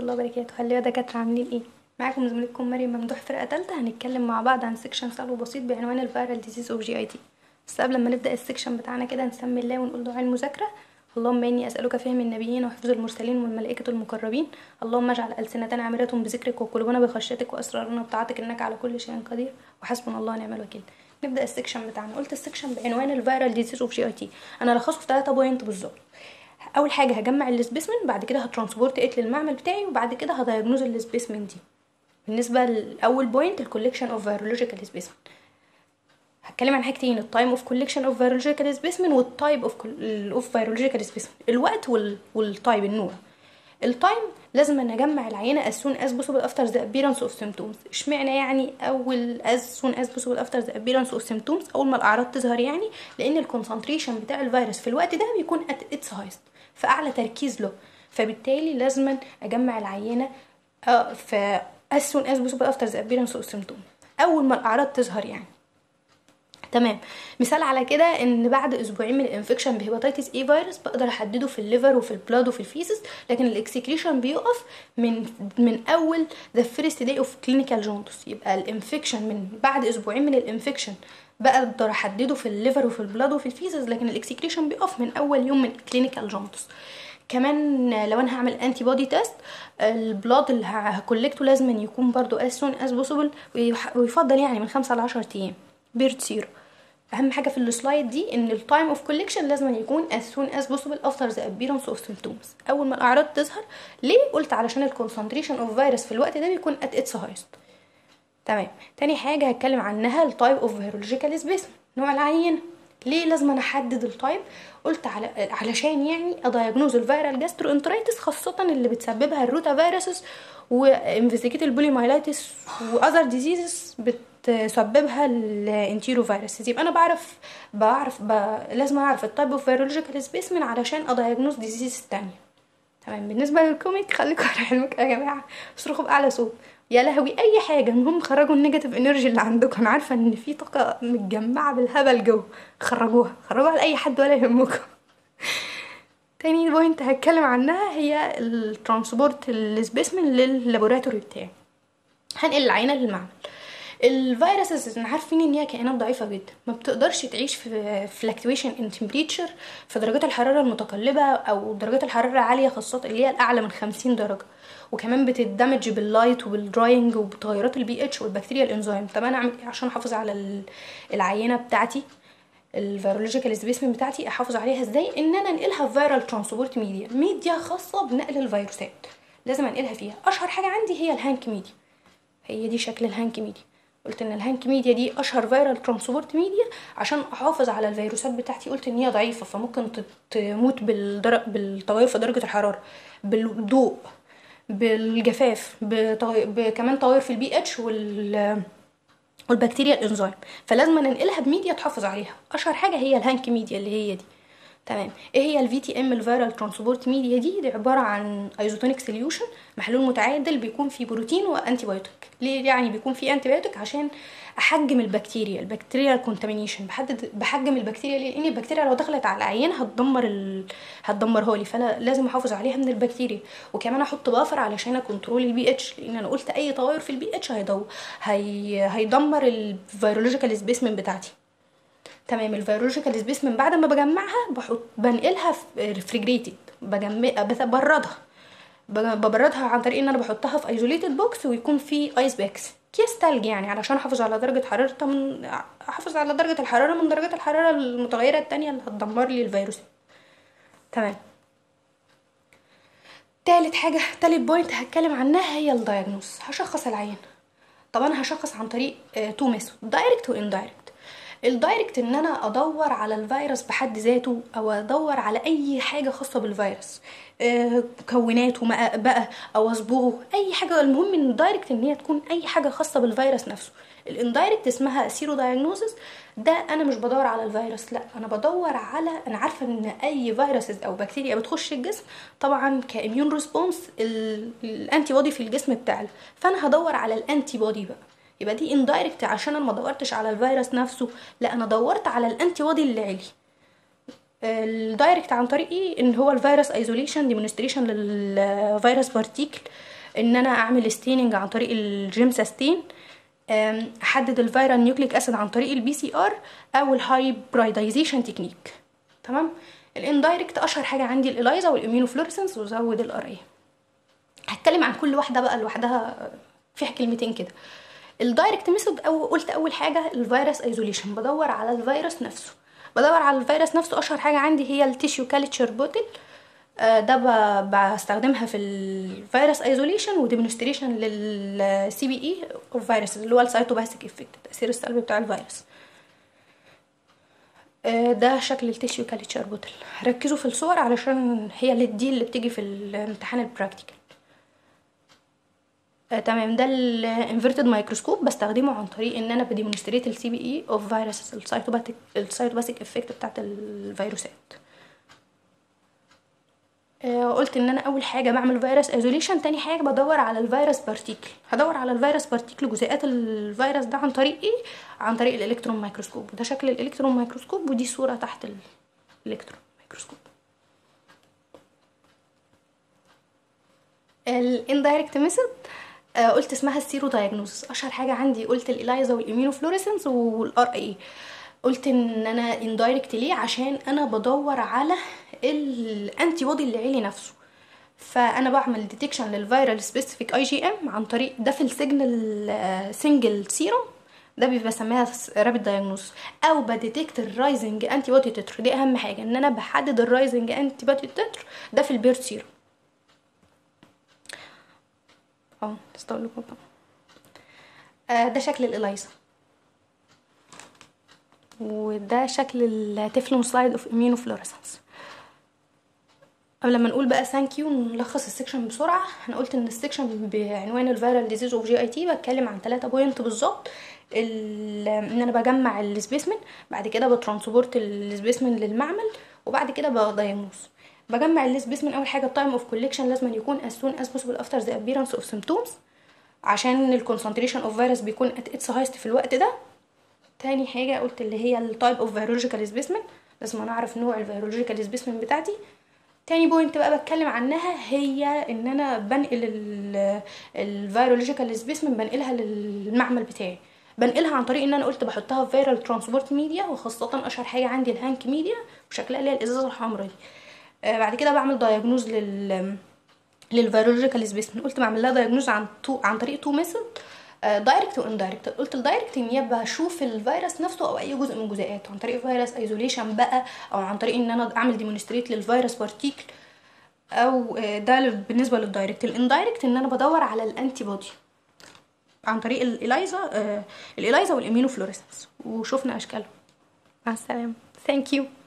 الله وبركاته خلي دكاتره عاملين ايه معاكم زميلتكم مريم ممدوح فرقه تالتة هنتكلم مع بعض عن سيكشن سهل وبسيط بعنوان الفيرال ديزيز اوف جي اي تي بس قبل ما نبدا السيكشن بتاعنا كده نسمي الله ونقول دعاء المذاكره اللهم اني اسالك فهم النبيين وحفظ المرسلين والملائكه المقربين اللهم اجعل السنتنا عامره بذكرك وقلوبنا بخشيتك واسرارنا بطاعتك انك على كل شيء قدير وحسبنا الله ونعم الوكيل نبدا السيكشن بتاعنا قلت السيكشن بعنوان الفيرال ديزيز اوف جي اي تي انا لخصه في 3 بوينت بالظبط اول حاجه هجمع السبيسمن بعد كده هترانسبورت ات للمعمل بتاعي وبعد كده هدايجنوز السبيسمن دي بالنسبه لاول بوينت الكوليكشن اوف فيرولوجيكال سبيسمن هتكلم عن حاجتين التايم اوف كوليكشن اوف فيرولوجيكال سبيسمن والتايب اوف اوف فيرولوجيكال سبيسمن الوقت وال... والتايب النوع التايم لازم ان اجمع العينه as soon as possible after the appearance of symptoms اشمعنى يعني اول as soon as possible after the appearance of symptoms اول ما الاعراض تظهر يعني لان الكونسنتريشن بتاع الفيروس في الوقت ده بيكون at its highest في اعلى تركيز له فبالتالي لازم اجمع العينه آه في as soon as possible after the appearance of symptoms اول ما الاعراض تظهر يعني تمام مثال على كده ان بعد اسبوعين من الانفكشن بهيباتيتس اي فيروس بقدر احدده في الليفر وفي البلاد وفي الفيسس لكن الاكسكريشن بيقف من من اول ذا فيرست داي اوف كلينيكال جوندس يبقى الانفكشن من بعد اسبوعين من الانفكشن بقدر احدده في الليفر وفي البلاد وفي الفيسس لكن الاكسكريشن بيقف من اول يوم من كلينيكال جوندس كمان لو انا هعمل انتي بودي تيست البلاد اللي هكولكته لازم يكون برضو as soon as possible ويفضل يعني من خمسة ل 10 ايام بيرد سيرو اهم حاجه في السلايد دي ان التايم اوف كوليكشن لازم يكون as soon as possible after the appearance of symptoms اول ما الاعراض تظهر ليه قلت علشان الكونسنتريشن اوف فيروس في الوقت ده بيكون at its highest تمام تاني حاجه هتكلم عنها التايب اوف فيرولوجيكال سبيسم نوع العينه ليه لازم انا احدد التايب قلت على علشان يعني ادايجنوز الفيرال جاسترو انترايتس خاصه اللي بتسببها الروتا فيروسز وانفستيجيت البوليمايلايتس واذر ديزيزز بتسببها الانتيرو فيروس يبقى انا بعرف بعرف ب... لازم اعرف التايب اوف فيرولوجيكال سبيسمن علشان ادايجنوز ديزيز التانية تمام بالنسبه للكوميك خليكم على علمك يا جماعه اصرخوا باعلى صوت يا لهوي اي حاجه المهم خرجوا النيجاتيف انرجي اللي عندكم انا عارفه ان في طاقه متجمعه بالهبل جوه خرجوها خرجوها لاي حد ولا يهمكم تاني بوينت هتكلم عنها هي الترانسبورت السبيسمن لللابوراتوري بتاعي هنقل العينه للمعمل الفيروسز احنا عارفين ان هي كائنات ضعيفه جدا ما بتقدرش تعيش في فلكتويشن ان تمبريتشر في درجات الحراره المتقلبه او درجات الحراره العاليه خاصه اللي هي الاعلى من 50 درجه وكمان بتدمج باللايت وبالدراينج وبتغيرات البي اتش والبكتيريا الانزيم طب انا اعمل ايه عشان احافظ على العينه بتاعتي الفيرولوجيكال سبيسمن بتاعتي احافظ عليها ازاي ان انا انقلها في فيرال ترانسبورت ميديا ميديا خاصه بنقل الفيروسات لازم انقلها فيها اشهر حاجه عندي هي الهانك ميديا هي دي شكل الهانك ميديا قلت ان الهانك ميديا دي اشهر فيرال ترانسبورت ميديا عشان احافظ على الفيروسات بتاعتي قلت ان هي ضعيفه فممكن تموت بالدر... بالتغير في درجه الحراره بالضوء بالجفاف بطغي... كمان تغير في البي اتش وال والبكتيريا الانزيم فلازم ننقلها بميديا تحافظ عليها اشهر حاجه هي الهانك ميديا اللي هي دي تمام ايه هي الفي تي ام الفيرال ترانسبورت ميديا دي دي عباره عن ايزوتونيك سوليوشن محلول متعادل بيكون فيه بروتين وانتي بايوتيك ليه يعني بيكون فيه انتي بايوتيك عشان احجم البكتيريا البكتيريا كونتامينيشن بحدد بحجم البكتيريا ليه لان البكتيريا لو دخلت على العيان هتدمر ال... هتدمرها لي فانا لازم احافظ عليها من البكتيريا وكمان احط بافر علشان اكنترول البي اتش لان انا قلت اي تغير في البي اتش هيدو هي... هيدمر الفيرولوجيكال سبيسمن بتاعتي تمام الفيرولوجيكال سبيسمن بعد ما بجمعها بحط بنقلها في ريفريجريتد بجمع ببردها ببردها عن طريق ان انا بحطها في ايزوليتد بوكس ويكون في ايس باكس كيس تلج يعني علشان احافظ على درجه حرارتها من احافظ على درجه الحراره من درجات الحراره المتغيره التانية اللي هتدمر لي الفيروس تمام تالت حاجه تالت بوينت هتكلم عنها هي الدايجنوز هشخص العيان طب انا هشخص عن طريق تو ميثود دايركت واندايركت الدايركت ان انا ادور على الفيروس بحد ذاته او ادور على اي حاجه خاصه بالفيروس مكوناته بقى او اصبغه اي حاجه المهم ان الدايركت ان هي تكون اي حاجه خاصه بالفيروس نفسه الاندايركت اسمها سيرو دايجنوزس ده انا مش بدور على الفيروس لا انا بدور على انا عارفه ان اي فيروسز او بكتيريا بتخش الجسم طبعا كاميون ريسبونس الانتي بودي في الجسم بتاعنا فانا هدور على الانتي بودي بقى يبقى دي اندايركت عشان انا ما دورتش على الفيروس نفسه لا انا دورت على الانتي بودي اللي علي الدايركت عن طريق ايه ان هو الفيروس ايزوليشن ديمونستريشن للفيروس بارتيكل ان انا اعمل ستيننج عن طريق الجيمسا ستين احدد الفيرال نيوكليك اسيد عن طريق البي سي ار او الهايبرايدايزيشن تكنيك تمام الاندايركت اشهر حاجه عندي الاليزا والاميونوفلورسنس وزود الار اي هتكلم عن كل واحده بقى لوحدها فيها كلمتين كده الدايركت ميثود او قلت اول حاجه الفيروس ايزوليشن بدور على الفيروس نفسه بدور على الفيروس نفسه اشهر حاجه عندي هي التيشيو كالتشر بوتل ده بستخدمها في الفيروس ايزوليشن وديمونستريشن للسي بي اي اوف فيروس اللي هو السايتوباسيك افكت التاثير السلبي بتاع الفيروس ده شكل التيشيو كالتشر بوتل ركزوا في الصور علشان هي اللي دي اللي بتيجي في الامتحان البراكتيكال آه تمام ده الانفيرتد مايكروسكوب بستخدمه عن طريق ان انا بديمونستريت السي بي اي اوف فيروس السايتوباتيك السايتوباسيك افكت بتاعت الفيروسات آه قلت ان انا اول حاجه بعمل فيروس ايزوليشن تاني حاجه بدور على الفيروس بارتيكل هدور على الفيروس بارتيكل جزيئات الفيروس ده عن طريق ايه عن طريق الالكترون مايكروسكوب ده شكل الالكترون مايكروسكوب ودي صوره تحت الالكترون مايكروسكوب الاندايركت ميثود آه قلت اسمها السيرو دايجنوزس اشهر حاجه عندي قلت الاليزا والاميونوفلوريسنس والار اي قلت ان انا اندايركت ليه عشان انا بدور على الانتي بودي اللي عيلي نفسه فانا بعمل ديتكشن للفيرال سبيسيفيك اي جي ام عن طريق ده في السيجنال سنجل سيروم ده بيبقى سميها رابيد دايجنوز او بديتكت الرايزنج انتي بودي تتر دي اهم حاجه ان انا بحدد الرايزنج انتي بودي تتر ده في البيرد سيروم اه تستقبلوا آه ده شكل الاليزا وده شكل التفلون سلايد اوف اميونوفلوريسنس قبل ما نقول بقى ثانك يو نلخص السكشن بسرعه انا قلت ان السكشن بعنوان الفيرال ديزيز اوف جي اي تي بتكلم عن 3 بوينت بالظبط ان انا بجمع السبيسمن بعد كده بترانسبورت السبيسمن للمعمل وبعد كده بدايجنوز بجمع السبيسمن اول حاجه التايم اوف كوليكشن لازم يكون as soon as possible after the appearance of symptoms عشان الكونسنتريشن اوف فيروس بيكون at its highest في الوقت ده تاني حاجه قلت اللي هي التايب اوف فيرولوجيكال سبيسمن لازم انا اعرف نوع الفيرولوجيكال سبيسمن بتاعتي تاني بوينت بقى بتكلم عنها هي ان انا بنقل الفيرولوجيكال سبيسمن بنقلها للمعمل بتاعي بنقلها عن طريق ان انا قلت بحطها في فيرال ترانسبورت ميديا وخاصه اشهر حاجه عندي الهانك ميديا وشكلها اللي هي الازازه الحمراء دي آه بعد كده بعمل دايجنوز لل للفيرولوجيكال سبيسمن قلت بعمل لها دايجنوز عن تو عن طريق تو ميثود دايركت واندايركت قلت الدايركت ان هي بشوف الفيروس نفسه او اي جزء من جزيئاته عن طريق فيروس ايزوليشن بقى او عن طريق ان انا اعمل ديمونستريت للفيروس بارتيكل او ده بالنسبه للدايركت الاندايركت ان انا بدور على الانتي بودي عن طريق الاليزا الاليزا والاميونوفلوريسنس وشفنا اشكالهم مع السلامه ثانك يو